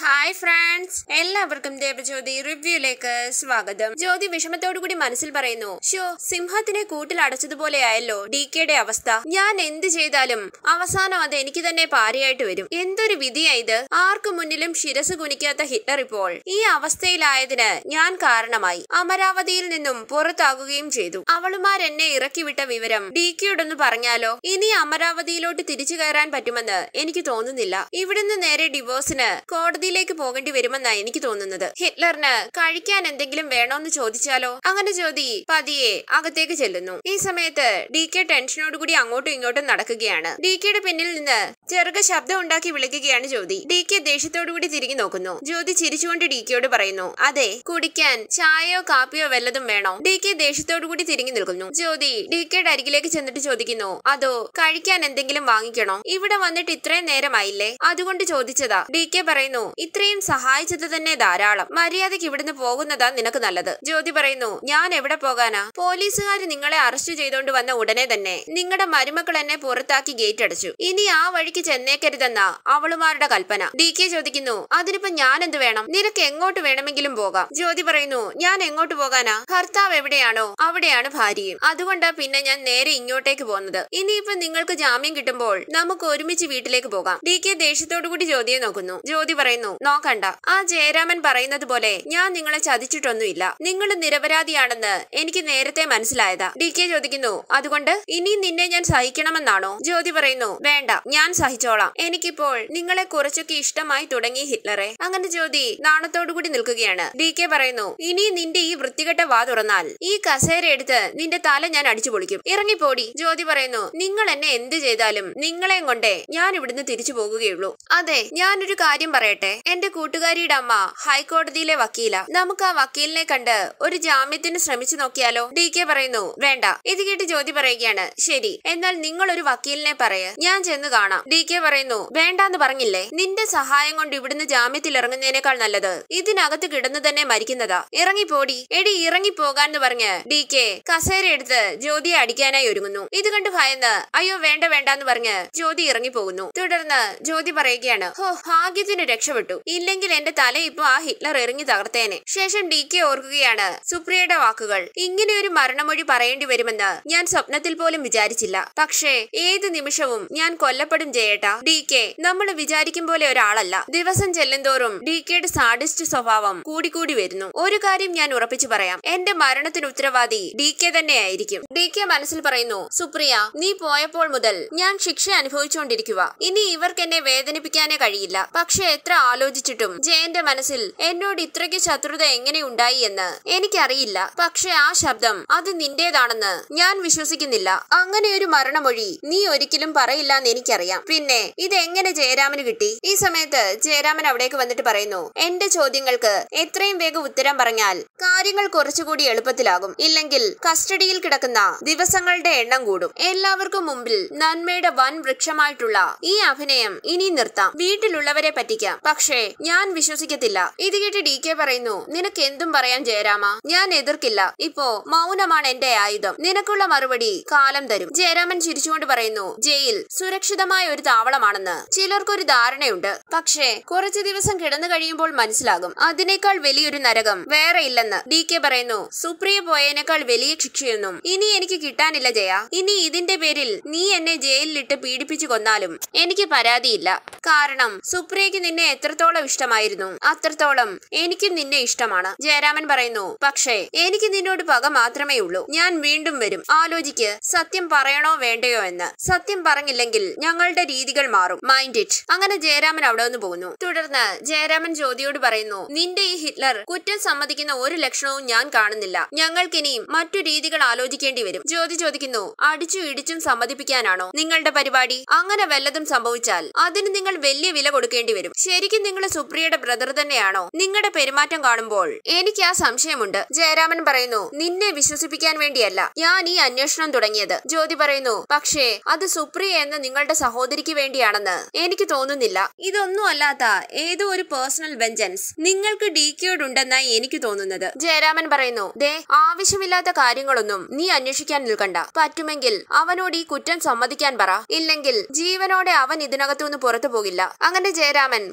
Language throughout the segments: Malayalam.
ഹായ് ഫ്രണ്ട്സ് എല്ലാവർക്കും ദേവജ്യോതി റിവ്യൂയിലേക്ക് സ്വാഗതം ജ്യോതി വിഷമത്തോടു കൂടി മനസ്സിൽ പറയുന്നു ഷോ സിംഹത്തിനെ കൂട്ടിൽ അടച്ചതുപോലെയായല്ലോ ഡി കെയുടെ അവസ്ഥ ഞാൻ എന്ത് ചെയ്താലും അവസാനം അത് എനിക്ക് തന്നെ പാരയായിട്ട് വരും എന്തൊരു വിധിയാ ഇത് ആർക്കു മുന്നിലും ശിരസ് കുനിക്കാത്ത ഹിറ്റ്ലർ ഇപ്പോൾ ഈ അവസ്ഥയിലായതിന് ഞാൻ കാരണമായി അമരാവതിയിൽ നിന്നും പുറത്താകുകയും ചെയ്തു അവളുമാരെന്നെ ഇറക്കിവിട്ട വിവരം ഡി കെയോടൊന്ന് പറഞ്ഞാലോ ഇനി അമരാവതിയിലോട്ട് തിരിച്ചു കയറാൻ പറ്റുമെന്ന് എനിക്ക് തോന്നുന്നില്ല ഇവിടുന്ന് നേരെ ഡിവോഴ്സിന് കോടതിയിലേക്ക് പോകേണ്ടി വരുമെന്നാണ് എനിക്ക് തോന്നുന്നത് ഹിറ്റ്ലറിന് കഴിക്കാൻ എന്തെങ്കിലും വേണോന്ന് ചോദിച്ചാലോ അങ്ങനെ ജ്യോതി പതിയെ അകത്തേക്ക് ചെല്ലുന്നു ഈ സമയത്ത് ഡി കെ ടെൻഷനോടുകൂടി അങ്ങോട്ടും ഇങ്ങോട്ടും നടക്കുകയാണ് ഡി കെയുടെ പിന്നിൽ നിന്ന് ചെറുക ശബ്ദം ഉണ്ടാക്കി വിളിക്കുകയാണ് ജ്യോതി ഡി കെ ദേഷ്യത്തോടുകൂടി തിരികെ നോക്കുന്നു ജ്യോതി ചിരിച്ചുകൊണ്ട് ഡി കെയോട് പറയുന്നു അതെ കുടിക്കാൻ ചായയോ കാപ്പിയോ വല്ലതും വേണോ ഡി കെ ദേഷ്യത്തോടുകൂടി തിരിഞ്ഞു നിൽക്കുന്നു ജ്യോതി ഡി കെയുടെ അരികിലേക്ക് ചെന്നിട്ട് ചോദിക്കുന്നു അതോ കഴിക്കാൻ എന്തെങ്കിലും വാങ്ങിക്കണോ ഇവിടെ വന്നിട്ട് ഇത്രയും നേരമായില്ലേ അതുകൊണ്ട് ചോദിച്ചതാ ഡി കെ പറയുന്നു ഇത്രയും സഹായിച്ചത് തന്നെ ധാരാളം മര്യാദയ്ക്ക് ഇവിടുന്ന് പോകുന്നതാ നിനക്ക് നല്ലത് ജ്യോതി പറയുന്നു ഞാൻ എവിടെ പോകാനാ പോലീസുകാർ നിങ്ങളെ അറസ്റ്റ് ചെയ്തോണ്ട് വന്ന ഉടനെ തന്നെ നിങ്ങളുടെ മരുമക്കൾ എന്നെ പുറത്താക്കി ഗേറ്റ് അടച്ചു ഇനി ആ വഴിക്ക് ചെന്നേക്കരുതെന്ന അവളുമാരുടെ കൽപ്പന ഡി കെ ചോദിക്കുന്നു അതിനിപ്പോ ഞാൻ എന്ത് വേണം നിനക്ക് എങ്ങോട്ട് വേണമെങ്കിലും പോകാം ജ്യോതി പറയുന്നു ഞാൻ എങ്ങോട്ട് പോകാനാ ഭർത്താവ് എവിടെയാണോ അവിടെയാണ് ഭാര്യയും അതുകൊണ്ടാ പിന്നെ ഞാൻ നേരെ ഇങ്ങോട്ടേക്ക് പോകുന്നത് ഇനിയിപ്പോ നിങ്ങൾക്ക് ജാമ്യം കിട്ടുമ്പോൾ നമുക്ക് ഒരുമിച്ച് വീട്ടിലേക്ക് പോകാം ഡി കെ ദേഷ്യത്തോടു കൂടി ജ്യോതിയെ നോക്കുന്നു ജ്യോതി പറയുന്നു നോക്കണ്ട ആ ജയരാമൻ പറയുന്നത് പോലെ ഞാൻ നിങ്ങളെ ചതിച്ചിട്ടൊന്നുമില്ല നിങ്ങൾ നിരപരാധിയാണെന്ന് എനിക്ക് നേരത്തെ മനസ്സിലായതാ ഡി കെ ചോദിക്കുന്നു അതുകൊണ്ട് ഇനി നിന്നെ ഞാൻ സഹിക്കണമെന്നാണോ ജ്യോതി പറയുന്നു വേണ്ട ഞാൻ സഹിച്ചോളാം എനിക്കിപ്പോൾ നിങ്ങളെ കുറച്ചൊക്കെ ഇഷ്ടമായി തുടങ്ങി ഹിറ്റ്ലറെ അങ്ങനെ ജ്യോതി നാണത്തോടുകൂടി നിൽക്കുകയാണ് ഡി കെ പറയുന്നു ഇനി നിന്റെ ഈ വൃത്തികെട്ട വാ തുറന്നാൽ ഈ കസേര എടുത്ത് നിന്റെ തല ഞാൻ അടിച്ചു പൊളിക്കും ഇറങ്ങിപ്പോടി ജ്യോതി പറയുന്നു നിങ്ങൾ എന്നെ എന്ത് ചെയ്താലും നിങ്ങളെയും കൊണ്ടേ ഞാൻ ഇവിടുന്ന് തിരിച്ചു പോകുകയുള്ളൂ അതെ ഞാനൊരു കാര്യം പറയട്ടെ എന്റെ കൂട്ടുകാരിയുടെ അമ്മ ഹൈക്കോടതിയിലെ വക്കീല നമുക്ക് ആ വക്കീലിനെ കണ്ട് ഒരു ജാമ്യത്തിന് ശ്രമിച്ചു നോക്കിയാലോ ഡി കെ പറയുന്നു വേണ്ട ഇത് കേട്ട് ജ്യോതി പറയുകയാണ് ശരി എന്നാൽ നിങ്ങൾ ഒരു വക്കീലിനെ പറയ ഞാൻ ചെന്ന് കാണാം ഡി കെ പറയുന്നു വേണ്ടാന്ന് പറഞ്ഞില്ലേ നിന്റെ സഹായം കൊണ്ട് ഇവിടുന്ന് ജാമ്യത്തിൽ ഇറങ്ങുന്നതിനേക്കാൾ നല്ലത് ഇതിനകത്ത് കിടന്നു തന്നെ മരിക്കുന്നതാ ഇറങ്ങിപ്പോടി എടി ഇറങ്ങിപ്പോകാന്ന് പറഞ്ഞ് ഡി കെ കസേര എടുത്ത് ജ്യോതിയെ അടിക്കാനായി ഒരുങ്ങുന്നു ഇത് കണ്ട് ഭയന്ന് അയ്യോ വേണ്ട വേണ്ടാന്ന് പറഞ്ഞ് ജ്യോതി ഇറങ്ങിപ്പോകുന്നു തുടർന്ന് ജ്യോതി പറയുകയാണ് ഹോ ഭാഗ്യത്തിന് രക്ഷപ്പെട്ടു ഇല്ലെങ്കിൽ എന്റെ തല ഇപ്പൊ ആ ഹിറ്റ്ലർ എറിഞ്ഞു തകർത്തേനെ ശേഷം ഡി കെ ഓർക്കുകയാണ് സുപ്രിയയുടെ വാക്കുകൾ ഇങ്ങനെ ഒരു മരണമൊഴി പറയേണ്ടി വരുമെന്ന് ഞാൻ സ്വപ്നത്തിൽ പോലും വിചാരിച്ചില്ല പക്ഷേ ഏത് നിമിഷവും ഞാൻ കൊല്ലപ്പെടും ജയേട്ടാ ഡി കെ നമ്മൾ വിചാരിക്കും പോലെ ഒരാളല്ല ദിവസം ചെല്ലുന്തോറും ഡി കെയുടെ സാഡിസ്റ്റ് സ്വഭാവം കൂടിക്കൂടി വരുന്നു ഒരു കാര്യം ഞാൻ ഉറപ്പിച്ചു പറയാം എന്റെ മരണത്തിന് ഉത്തരവാദി ഡി കെ തന്നെയായിരിക്കും ഡി കെ മനസ്സിൽ പറയുന്നു സുപ്രിയ നീ പോയപ്പോൾ മുതൽ ഞാൻ ശിക്ഷ അനുഭവിച്ചുകൊണ്ടിരിക്കുക ഇനി ഇവർക്ക് എന്നെ വേദനിപ്പിക്കാനേ കഴിയില്ല പക്ഷെ എത്ര ആലോചിച്ചിട്ടും ജയന്റെ മനസ്സിൽ എന്നോട് ഇത്രയ്ക്ക് ശത്രുത എങ്ങനെ ഉണ്ടായി എന്ന് എനിക്കറിയില്ല പക്ഷെ ആ ശബ്ദം അത് നിന്റേതാണെന്ന് ഞാൻ വിശ്വസിക്കുന്നില്ല അങ്ങനെ ഒരു മരണമൊഴി നീ ഒരിക്കലും പറയില്ല എന്ന് എനിക്കറിയാം പിന്നെ ഇത് എങ്ങനെ ജയരാമന് കിട്ടി ഈ സമയത്ത് ജയരാമൻ അവിടേക്ക് വന്നിട്ട് പറയുന്നു എന്റെ ചോദ്യങ്ങൾക്ക് എത്രയും വേഗം ഉത്തരം പറഞ്ഞാൽ കാര്യങ്ങൾ കുറച്ചുകൂടി എളുപ്പത്തിലാകും ഇല്ലെങ്കിൽ കസ്റ്റഡിയിൽ കിടക്കുന്ന ദിവസങ്ങളുടെ എണ്ണം കൂടും എല്ലാവർക്കും മുമ്പിൽ നന്മയുടെ വൻ വൃക്ഷമായിട്ടുള്ള ഈ അഭിനയം ഇനി നിർത്താം വീട്ടിലുള്ളവരെ പറ്റിക്കാം പക്ഷേ ഞാൻ വിശ്വസിക്കത്തില്ല ഇത് കേട്ട് ഡി കെ പറയുന്നു നിനക്ക് എന്തും പറയാൻ ജയരാമ ഞാൻ എതിർക്കില്ല ഇപ്പോ മൗനമാണ് എന്റെ ആയുധം നിനക്കുള്ള മറുപടി കാലം തരും ജയരാമൻ ചിരിച്ചുകൊണ്ട് പറയുന്നു ജയിൽ സുരക്ഷിതമായ ഒരു താവളമാണെന്ന് ചിലർക്കൊരു ധാരണയുണ്ട് പക്ഷേ കുറച്ചു ദിവസം കിടന്നു കഴിയുമ്പോൾ മനസ്സിലാകും അതിനേക്കാൾ വലിയൊരു നരകം വേറെ ഇല്ലെന്ന് ഡി കെ പറയുന്നു സുപ്രിയ പോയതിനേക്കാൾ വലിയ ശിക്ഷയൊന്നും ഇനി എനിക്ക് കിട്ടാനില്ല ജയ ഇനി ഇതിന്റെ പേരിൽ നീ എന്നെ ജയിലിലിട്ട് പീഡിപ്പിച്ചു കൊന്നാലും എനിക്ക് പരാതിയില്ല കാരണം സുപ്രിയക്ക് നിന്നെ എത്രത്തോളം ഇഷ്ടമായിരുന്നു അത്രത്തോളം എനിക്കും നിന്നെ ഇഷ്ടമാണ് ജയരാമൻ പറയുന്നു പക്ഷേ എനിക്ക് നിന്നോട് പക മാത്രമേ ഉള്ളൂ ഞാൻ വീണ്ടും വരും ആലോചിക്ക് സത്യം പറയണോ വേണ്ടയോ എന്ന് സത്യം പറഞ്ഞില്ലെങ്കിൽ ഞങ്ങളുടെ രീതികൾ മാറും മൈൻഡ് ഇറ്റ് അങ്ങനെ ജയരാമൻ അവിടെ നിന്ന് പോകുന്നു തുടർന്ന് ജയരാമൻ ജ്യോതിയോട് പറയുന്നു നിന്റെ ഈ ഹിറ്റ്ലർ കുറ്റം സമ്മതിക്കുന്ന ഒരു ലക്ഷണവും ഞാൻ കാണുന്നില്ല ഞങ്ങൾക്കിനിയും മറ്റു രീതികൾ ആലോചിക്കേണ്ടി വരും ജ്യോതി ചോദിക്കുന്നു അടിച്ചു ഇടിച്ചും സമ്മതിപ്പിക്കാനാണോ നിങ്ങളുടെ പരിപാടി അങ്ങനെ വല്ലതും സംഭവിച്ചാൽ അതിന് നിങ്ങൾ വലിയ വില കൊടുക്കേണ്ടി വരും ശരിക്കും നിങ്ങൾ സുപ്രിയയുടെ ബ്രദർ തന്നെയാണോ നിങ്ങളുടെ പെരുമാറ്റം കാണുമ്പോൾ എനിക്ക് ആ സംശയമുണ്ട് ജയരാമൻ പറയുന്നു നിന്നെ വിശ്വസിപ്പിക്കാൻ വേണ്ടിയല്ല ഞാൻ ഈ അന്വേഷണം തുടങ്ങിയത് ജ്യോതി പറയുന്നു പക്ഷേ അത് സുപ്രിയ എന്ന നിങ്ങളുടെ സഹോദരിക്ക് വേണ്ടിയാണെന്ന് എനിക്ക് തോന്നുന്നില്ല ഇതൊന്നും അല്ലാത്ത ഏതോ ഒരു പേഴ്സണൽ വെഞ്ചൻസ് നിങ്ങൾക്ക് ഡി കെയോടുണ്ടെന്നായി എനിക്ക് തോന്നുന്നത് ജയരാമൻ പറയുന്നു ദേ ആവശ്യമില്ലാത്ത കാര്യങ്ങളൊന്നും നീ അന്വേഷിക്കാൻ നിൽക്കണ്ട പറ്റുമെങ്കിൽ അവനോട് ഈ കുറ്റം സമ്മതിക്കാൻ പറ ഇല്ലെങ്കിൽ ജീവനോടെ അവൻ ഇതിനകത്തുനിന്ന് പുറത്തു പോകില്ല അങ്ങനെ ജയരാമൻ പുറത്തേക്ക്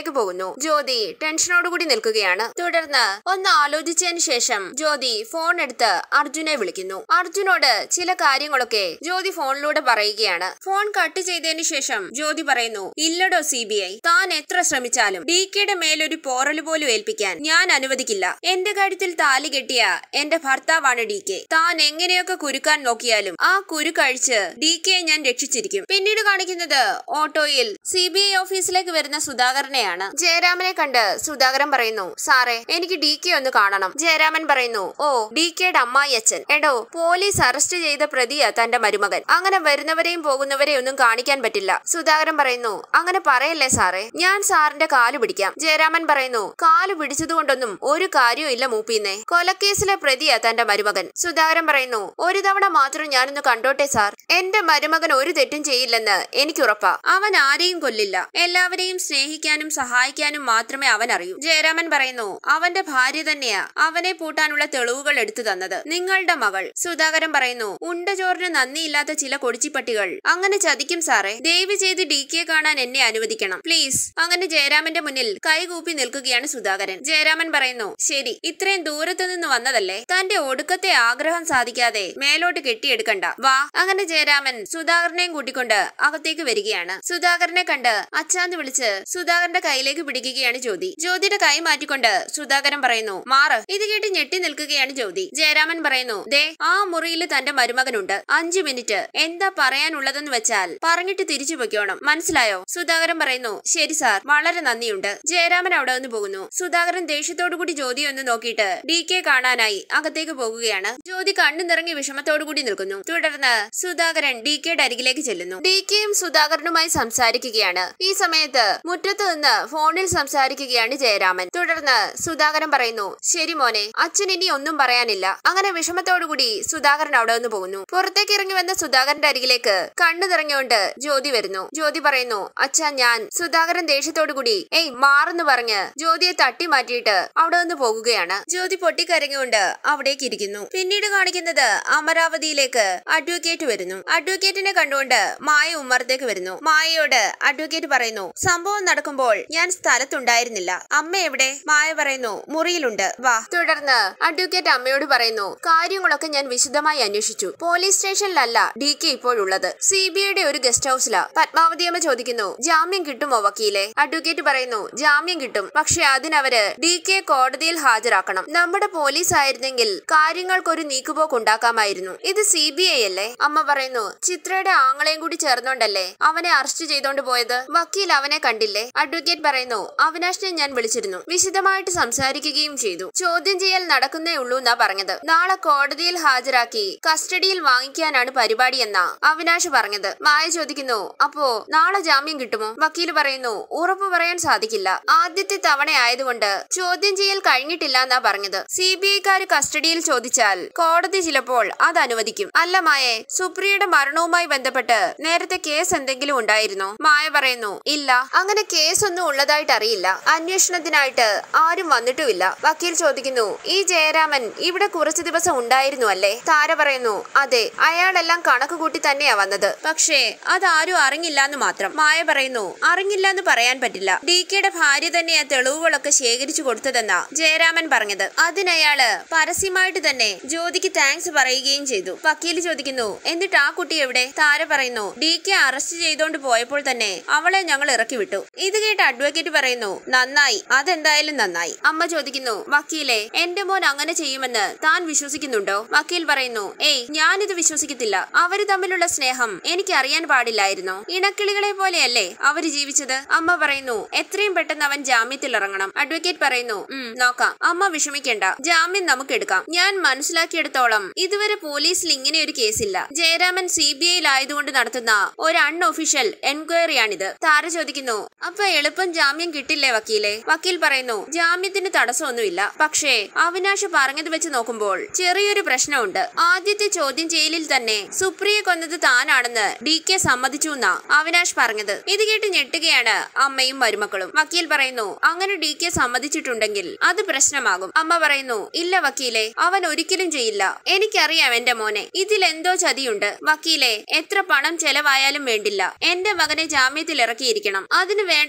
വീട്ടിലേക്ക് പോകുന്നു ജ്യോതി ടെൻഷനോടുകൂടി നിൽക്കുകയാണ് തുടർന്ന് ഒന്ന് ആലോചിച്ചതിന് ശേഷം ജ്യോതി ഫോൺ എടുത്ത് അർജുനെ വിളിക്കുന്നു അർജുനോട് ചില കാര്യങ്ങളൊക്കെ ജ്യോതി ഫോണിലൂടെ പറയുകയാണ് ഫോൺ കട്ട് ചെയ്തതിന് ശേഷം ജ്യോതി പറയുന്നു ഇല്ലടോ സി ബി ഐ താൻ എത്ര ശ്രമിച്ചാലും ഡി കെയുടെ മേലൊരു പോറൽ പോലും ഏൽപ്പിക്കാൻ ഞാൻ അനുവദിക്കില്ല എന്റെ കാര്യത്തിൽ താലി കെട്ടിയ എന്റെ ഭർത്താവാണ് ഡി കെ താൻ എങ്ങനെയൊക്കെ കുരുക്കാൻ നോക്കിയാലും ആ കുരു കഴിച്ച് ഡി കെയെ ഞാൻ രക്ഷിച്ചിരിക്കും പിന്നീട് കാണിക്കുന്നത് ഓട്ടോയിൽ സി ബി ഐ ഓഫീസിലേക്ക് വരുന്ന സുധാകരനെയാണ് ജയരാമനെ കണ്ട് സുധാകരൻ പറയുന്നു സാറേ എനിക്ക് ഡി കെ ഒന്ന് കാണണം ജയരാമൻ പറയുന്നു ഓ ഡി കെയുടെ അമ്മായി അച്ഛൻ എടോ പോലീസ് അറസ്റ്റ് ചെയ്ത പ്രതിയാ തന്റെ മരുമകൻ അങ്ങനെ വരുന്നവരെയും പോകുന്നവരെയും ഒന്നും കാണിക്കാൻ പറ്റില്ല സുധാകരൻ പറയുന്നു അങ്ങനെ പറയല്ലേ സാറേ ഞാൻ സാറിന്റെ കാല് പിടിക്കാം ജയരാമൻ പറയുന്നു കാല് പിടിച്ചതുകൊണ്ടൊന്നും ഒരു കാര്യവും ഇല്ല മൂപ്പീന്നേ കൊലക്കേസിലെ പ്രതിയാ തന്റെ മരുമകൻ സുധാകരൻ പറയുന്നു ഒരു തവണ മാത്രം ഞാനൊന്ന് കണ്ടോട്ടെ സാർ എന്റെ മരുമകൻ ഒരു തെറ്റും ചെയ്യില്ലെന്ന് എനിക്കുറപ്പാ അവൻ ആരെയും കൊല്ലില്ല എല്ലാവരെയും സ്നേഹിക്കാനും സഹായിക്കാനും മാത്രമേ അവൻ അറിയൂ ജയരാമൻ പറയുന്നു അവന്റെ ഭാര്യ തന്നെയാ അവനെ പൂട്ടാനുള്ള തെളിവുകൾ എടുത്തു തന്നത് നിങ്ങളുടെ മകൾ സുധാകരൻ പറയുന്നു ഉണ്ട ചോറിന് നന്ദിയില്ലാത്ത ചില കൊടിച്ചിപ്പട്ടികൾ അങ്ങനെ ചതിക്കും സാറേ ദയവ് ചെയ്ത് ഡി കെ കാണാൻ എന്നെ അനുവദിക്കണം പ്ലീസ് അങ്ങനെ ജയരാമന്റെ മുന്നിൽ കൈകൂപ്പി നിൽക്കുകയാണ് സുധാകരൻ ജയരാമൻ പറയുന്നു ശരി ഇത്രയും ദൂരത്തു നിന്ന് വന്നതല്ലേ തന്റെ ഒടുക്കത്തെ ആഗ്രഹം സാധിക്കാതെ മേലോട്ട് കെട്ടിയെടുക്കണ്ട വാ അങ്ങനെ ജയരാമൻ സുധാകരനെയും കൂട്ടിക്കൊണ്ട് അകത്തേക്ക് വരികയാണ് സുധാകരനെ കണ്ട് അച്ചാന്ന് വിളിച്ച് സുധാകരന്റെ കയ്യിലേക്ക് പിടിക്കുകയാണ് ജ്യോതി ജ്യോതിയുടെ കൈ മാറ്റിക്കൊണ്ട് സുധാകരൻ പറയുന്നു മാറ് ഇത് കേട്ട് ഞെട്ടി നിൽക്കുകയാണ് ജ്യോതി ജയരാമൻ പറയുന്നു ദേ ആ മുറിയിൽ തന്റെ മരുമകനുണ്ട് അഞ്ചു മിനിറ്റ് എന്താ പറയാനുള്ളതെന്ന് വെച്ചാൽ പറഞ്ഞിട്ട് തിരിച്ചു പൊയ്ക്കോണം മനസ്സിലായോ സുധാകരൻ പറയുന്നു ശരി സാർ വളരെ നന്ദിയുണ്ട് ജയരാമൻ അവിടെ നിന്ന് പോകുന്നു സുധാകരൻ ദേഷ്യത്തോടു കൂടി ജ്യോതി ഒന്ന് നോക്കിയിട്ട് ഡി കെ കാണാനായി അകത്തേക്ക് പോകുകയാണ് ജ്യോതി കണ്ണു നിറങ്ങി വിഷമത്തോടു കൂടി നിൽക്കുന്നു തുടർന്ന് സുധാകരൻ ഡി കെയുടെ അരികിലേക്ക് ചെല്ലുന്നു ഡി കെയും സുധാകരനുമായി സംസാരിക്കുകയാണ് ഈ സമയത്ത് മുറ്റത്ത് നിന്ന് ഫോണിൽ സംസാരിക്കുകയാണ് ജയരാമൻ തുടർന്ന് സുധാകരൻ പറയുന്നു ശരി മോനെ അച്ഛൻ ഇനി ഒന്നും പറയാനില്ല അങ്ങനെ വിഷമത്തോടുകൂടി സുധാകരൻ അവിടെ നിന്ന് പോകുന്നു പുറത്തേക്ക് ഇറങ്ങി വന്ന സുധാകരന്റെ അരികിലേക്ക് കണ്ണു നിറഞ്ഞുകൊണ്ട് ജ്യോതി വരുന്നു ജ്യോതി പറയുന്നു അച്ഛാ ഞാൻ സുധാകരൻ ദേഷ്യത്തോടുകൂടി ഏയ് മാറെന്ന് പറഞ്ഞ് ജ്യോതിയെ തട്ടി മാറ്റിയിട്ട് അവിടെ നിന്ന് പോകുകയാണ് ജ്യോതി പൊട്ടിക്കരഞ്ഞുകൊണ്ട് അവിടേക്ക് ഇരിക്കുന്നു പിന്നീട് കാണിക്കുന്നത് അമരാവതിയിലേക്ക് അഡ്വക്കേറ്റ് വരുന്നു അഡ്വക്കേറ്റിനെ കണ്ടുകൊണ്ട് മായ ഉമ്മറത്തേക്ക് വരുന്നു മായയോട് അഡ്വക്കേറ്റ് പറയുന്നു സംഭവം നടക്കുമ്പോൾ ഞാൻ സ്ഥലത്തുണ്ടായിരുന്നില്ല അമ്മ എവിടെ മായ പറയുന്നു മുറിയിലുണ്ട് വാ തുടർന്ന് അഡ്വക്കേറ്റ് അമ്മയോട് പറയുന്നു കാര്യങ്ങളൊക്കെ ഞാൻ വിശദമായി അന്വേഷിച്ചു പോലീസ് സ്റ്റേഷനിലല്ല ഡി കെ ഇപ്പോഴുള്ളത് സി ബി ഐയുടെ ഒരു ഗസ്റ്റ് ഹൗസിലാ പത്മാവതി അമ്മ ചോദിക്കുന്നു ജാമ്യം കിട്ടുമോ വക്കീലെ അഡ്വക്കേറ്റ് പറയുന്നു ജാമ്യം കിട്ടും പക്ഷെ അതിനവര് ഡി കെ കോടതിയിൽ ഹാജരാക്കണം നമ്മുടെ പോലീസ് ആയിരുന്നെങ്കിൽ കാര്യങ്ങൾക്കൊരു നീക്കുപോക്ക് ഉണ്ടാക്കാമായിരുന്നു ഇത് സി ബി ഐ അല്ലേ അമ്മ പറയുന്നു ചിത്രയുടെ ആങ്ങളെയും കൂടി ചേർന്നോണ്ടല്ലേ അവനെ അറസ്റ്റ് ചെയ്തോണ്ട് പോയത് വക്കീൽ അവനെ കണ്ടില്ലേ അഡ്വക്കേറ്റ് പറയുന്നു അവിനാശിനെ ഞാൻ വിളിച്ചിരുന്നു വിശദമായിട്ട് സംസാരിക്കുകയും ചെയ്തു ചോദ്യം ചെയ്യൽ നടക്കുന്നേ ഉള്ളൂ എന്നാ പറഞ്ഞത് നാളെ കോടതിയിൽ ഹാജരാക്കി കസ്റ്റഡിയിൽ വാങ്ങിക്കാനാണ് പരിപാടി എന്നാ അവിനാശ് പറഞ്ഞത് മായ ചോദിക്കുന്നു അപ്പോ നാളെ ജാമ്യം കിട്ടുമോ വക്കീൽ പറയുന്നു ഉറപ്പു പറയാൻ സാധിക്കില്ല ആദ്യത്തെ തവണ ആയതുകൊണ്ട് ചോദ്യം ചെയ്യൽ കഴിഞ്ഞിട്ടില്ല എന്നാ പറഞ്ഞത് സി ബി ഐക്കാര് കസ്റ്റഡിയിൽ ചോദിച്ചാൽ കോടതി ചിലപ്പോൾ അത് അനുവദിക്കും അല്ല മായെ സുപ്രിയയുടെ മരണവുമായി ബന്ധപ്പെട്ട് നേരത്തെ കേസ് എന്തെങ്കിലും ഉണ്ടായിരുന്നോ മായ പറയുന്നു ഇല്ല അങ്ങനെ കേസൊന്നും ഉള്ളതായിട്ട് അറിയില്ല അന്വേഷണത്തിനായിട്ട് ആരും വന്നിട്ടുമില്ല വക്കീൽ ചോദിക്കുന്നു ഈ ജയരാമൻ ഇവിടെ കുറച്ചു ദിവസം ഉണ്ടായിരുന്നു അല്ലേ താര പറയുന്നു അതെ അയാളെല്ലാം കണക്ക് കൂട്ടി തന്നെയാ വന്നത് പക്ഷേ അതാരും അറിഞ്ഞില്ല എന്ന് മാത്രം മായ പറയുന്നു അറിഞ്ഞില്ല എന്ന് പറയാൻ പറ്റില്ല ഡി കെയുടെ ഭാര്യ തന്നെയാ തെളിവുകളൊക്കെ ശേഖരിച്ചു കൊടുത്തതെന്നാ ജയരാമൻ പറഞ്ഞത് അതിനയാള് പരസ്യമായിട്ട് തന്നെ ജ്യോതിക്ക് താങ്ക്സ് പറയുകയും ചെയ്തു വക്കീൽ ചോദിക്കുന്നു എന്നിട്ട് ആ കുട്ടി എവിടെ താര പറയുന്നു ഡി കെ അറസ്റ്റ് ചെയ്തോണ്ട് പോയപ്പോൾ തന്നെ അവളെ ഞങ്ങൾ ഇറക്കി വിട്ടു ഇത് കേട്ട് അഡ്വക്കേറ്റ് പറയുന്നു നന്നായി അതെന്തായാലും നന്നായി അമ്മ ചോദിക്കുന്നു വക്കീലെ എന്റെ മോൻ അങ്ങനെ ചെയ്യുമെന്ന് താൻ വിശ്വസിക്കുന്നുണ്ടോ വക്കീൽ പറയുന്നു ഏയ് ഞാനിത് വിശ്വസിക്കത്തില്ല അവര് തമ്മിലുള്ള സ്നേഹം എനിക്ക് അറിയാൻ പാടില്ലായിരുന്നോ ഇണക്കിളികളെ പോലെയല്ലേ അവര് ജീവിച്ചത് അമ്മ പറയുന്നു എത്രയും പെട്ടെന്ന് അവൻ ജാമ്യത്തിൽ ഇറങ്ങണം അഡ്വക്കേറ്റ് പറയുന്നു ഉം നോക്കാം അമ്മ വിഷമിക്കേണ്ട ജാമ്യം നമുക്ക് എടുക്കാം ഞാൻ മനസ്സിലാക്കിയെടുത്തോളം ഇതുവരെ പോലീസിൽ ഇങ്ങനെ ഒരു കേസില്ല ജയരാമൻ സി ബി ഐയിലായതുകൊണ്ട് നടത്തുന്ന ഒരു അൺഒഫീഷ്യൽ എൻക്വയറിയാണിത് താര ചോദിക്കുന്നു അപ്പൊ എളുപ്പം ജാമ്യം കിട്ടില്ലേ വക്കീലെ വക്കീൽ പറയുന്നു ജാമ്യത്തിന് തടസ്സമൊന്നുമില്ല പക്ഷേ അവിനാശ് പറഞ്ഞത് വെച്ച് നോക്കുമ്പോൾ ചെറിയൊരു പ്രശ്നമുണ്ട് ആദ്യത്തെ ചോദ്യം ചെയ്യലിൽ തന്നെ സുപ്രിയെ കൊന്നത് താനാണെന്ന് ഡി കെ സമ്മതിച്ചു എന്നാ അവിനാശ് പറഞ്ഞത് ഇത് കേട്ട് ഞെട്ടുകയാണ് അമ്മയും മരുമക്കളും വക്കീൽ പറയുന്നു അങ്ങനെ ഡി കെ സമ്മതിച്ചിട്ടുണ്ടെങ്കിൽ അത് പ്രശ്നമാകും അമ്മ പറയുന്നു ഇല്ല വക്കീലെ അവൻ ഒരിക്കലും ചെയ്യില്ല എനിക്കറിയാം എന്റെ മോനെ ഇതിൽ എന്തോ ചതിയുണ്ട് വക്കീലെ എത്ര പണം ചെലവായാലും വേണ്ടില്ല എന്റെ മകനെ ജാമ്യത്തിൽ ഇറക്കിയിരിക്കണം അതിന് വേണ്ടത് എന്താണെന്ന്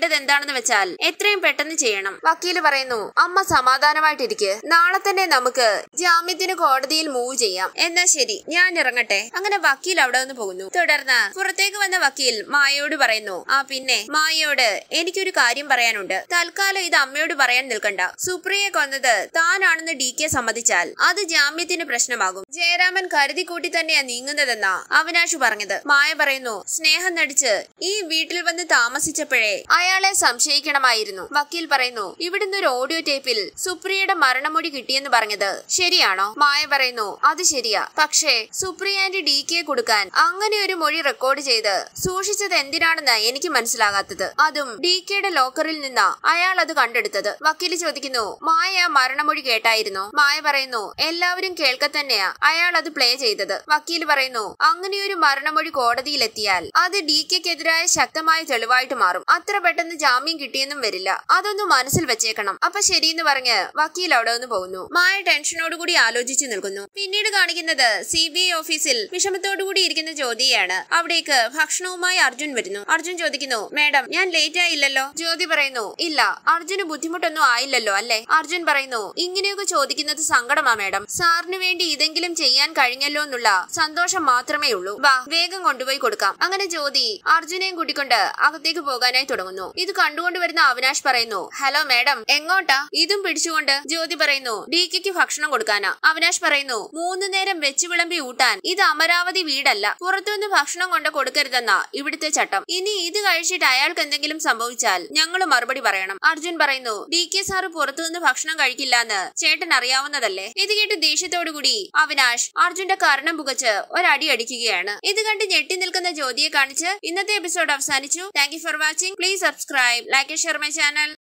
എന്താണെന്ന് വെച്ചാൽ എത്രയും പെട്ടെന്ന് ചെയ്യണം വക്കീല് പറയുന്നു അമ്മ സമാധാനമായിട്ടിരിക്കെ നാളെ തന്നെ നമുക്ക് ജാമ്യത്തിന് കോടതിയിൽ മൂവ് ചെയ്യാം എന്നാ ശരി ഞാൻ ഇറങ്ങട്ടെ അങ്ങനെ വക്കീൽ അവിടെ നിന്ന് പോകുന്നു തുടർന്ന് പുറത്തേക്ക് വന്ന വക്കീൽ മായയോട് പറയുന്നു ആ പിന്നെ മായയോട് എനിക്കൊരു കാര്യം പറയാനുണ്ട് തൽക്കാലം ഇത് അമ്മയോട് പറയാൻ നിൽക്കണ്ട സുപ്രിയെ കൊന്നത് താനാണെന്ന് ഡി കെ സമ്മതിച്ചാൽ അത് ജാമ്യത്തിന് പ്രശ്നമാകും ജയരാമൻ കരുതി കൂട്ടി തന്നെയാ നീങ്ങുന്നതെന്നാ അവിനാഷ് പറഞ്ഞത് മായ പറയുന്നു സ്നേഹം നടിച്ച് ഈ വീട്ടിൽ വന്ന് താമസിച്ചപ്പോഴേ അയാളെ സംശയിക്കണമായിരുന്നു വക്കീൽ പറയുന്നു ഇവിടുന്ന് ഒരു ഓഡിയോ ടേപ്പിൽ സുപ്രിയയുടെ മരണമൊഴി കിട്ടിയെന്ന് പറഞ്ഞത് ശരിയാണോ മായ പറയുന്നു അത് ശരിയാ പക്ഷേ സുപ്രിയ ആന്റി ഡി കെ കൊടുക്കാൻ അങ്ങനെ ഒരു മൊഴി റെക്കോർഡ് ചെയ്ത് സൂക്ഷിച്ചത് എന്തിനാണെന്ന് എനിക്ക് മനസ്സിലാകാത്തത് അതും ഡി കെയുടെ ലോക്കറിൽ നിന്നാ അയാൾ അത് കണ്ടെടുത്തത് വക്കീല് ചോദിക്കുന്നു മായ ആ മരണമൊഴി കേട്ടായിരുന്നോ മായ പറയുന്നു എല്ലാവരും കേൾക്ക തന്നെയാ അയാൾ അത് പ്ലേ ചെയ്തത് വക്കീല് പറയുന്നു അങ്ങനെയൊരു മരണമൊഴി കോടതിയിലെത്തിയാൽ അത് ഡി കെക്കെതിരായ ശക്തമായ തെളിവായിട്ട് മാറും അത്ര പെട്ടെന്ന് ജാമ്യം കിട്ടിയെന്നും വരില്ല അതൊന്ന് മനസ്സിൽ വെച്ചേക്കണം അപ്പൊ ശരിയെന്ന് പറഞ്ഞ് വക്കീൽ അവിടെ നിന്ന് പോകുന്നു മായ ടെൻഷനോടുകൂടി ആലോചിച്ചു നിൽക്കുന്നു പിന്നീട് കാണിക്കുന്നത് സി ബി ഐ ഓഫീസിൽ വിഷമത്തോടുകൂടി ഇരിക്കുന്ന ജ്യോതിയാണ് അവിടേക്ക് ഭക്ഷണവുമായി അർജുൻ വരുന്നു അർജുൻ ചോദിക്കുന്നു മേഡം ഞാൻ ലേറ്റ് ആയില്ലല്ലോ ജ്യോതി പറയുന്നു ഇല്ല അർജുന് ബുദ്ധിമുട്ടൊന്നും ആയില്ലല്ലോ അല്ലേ അർജുൻ പറയുന്നു ഇങ്ങനെയൊക്കെ ചോദിക്കുന്നത് സങ്കടമാ മേഡം സാറിന് വേണ്ടി ഇതെങ്കിലും ചെയ്യാൻ കഴിഞ്ഞല്ലോ എന്നുള്ള സന്തോഷം മാത്രമേ ഉള്ളൂ വാ വേഗം കൊണ്ടുപോയി കൊടുക്കാം അങ്ങനെ ജ്യോതി അർജുനെയും കൂട്ടിക്കൊണ്ട് അകത്തേക്ക് പോകാനായി തുടങ്ങുന്നു ഇത് കണ്ടുകൊണ്ട് വരുന്ന അവിനാഷ് പറയുന്നു ഹലോ മേഡം എങ്ങോട്ടാ ഇതും പിടിച്ചുകൊണ്ട് ജ്യോതി പറയുന്നു ഡി കെക്ക് ഭക്ഷണം കൊടുക്കാനാ അവിനാഷ് പറയുന്നു മൂന്ന് നേരം വെച്ച് വിളമ്പി ഊട്ടാൻ ഇത് അമരാവതി വീടല്ല പുറത്തുനിന്ന് ഭക്ഷണം കൊണ്ട് കൊടുക്കരുതെന്നാ ഇവിടുത്തെ ചട്ടം ഇനി ഇത് കഴിച്ചിട്ട് അയാൾക്ക് എന്തെങ്കിലും സംഭവിച്ചാൽ ഞങ്ങൾ മറുപടി പറയണം അർജുൻ പറയുന്നു ഡി കെ സാറ് പുറത്തുനിന്ന് ഭക്ഷണം കഴിക്കില്ലാന്ന് ചേട്ടൻ അറിയാവുന്നതല്ലേ ഇത് കേട്ട് ദേഷ്യത്തോടുകൂടി അവിനാഷ് അർജുന്റെ കർണം പുകച്ച് ഒരടി അടിക്കുകയാണ് ഇത് കണ്ട് ഞെട്ടി നിൽക്കുന്ന ജ്യോതിയെ കാണിച്ച് ഇന്നത്തെ എപ്പിസോഡ് അവസാനിച്ചു thank you for watching please subscribe like share my channel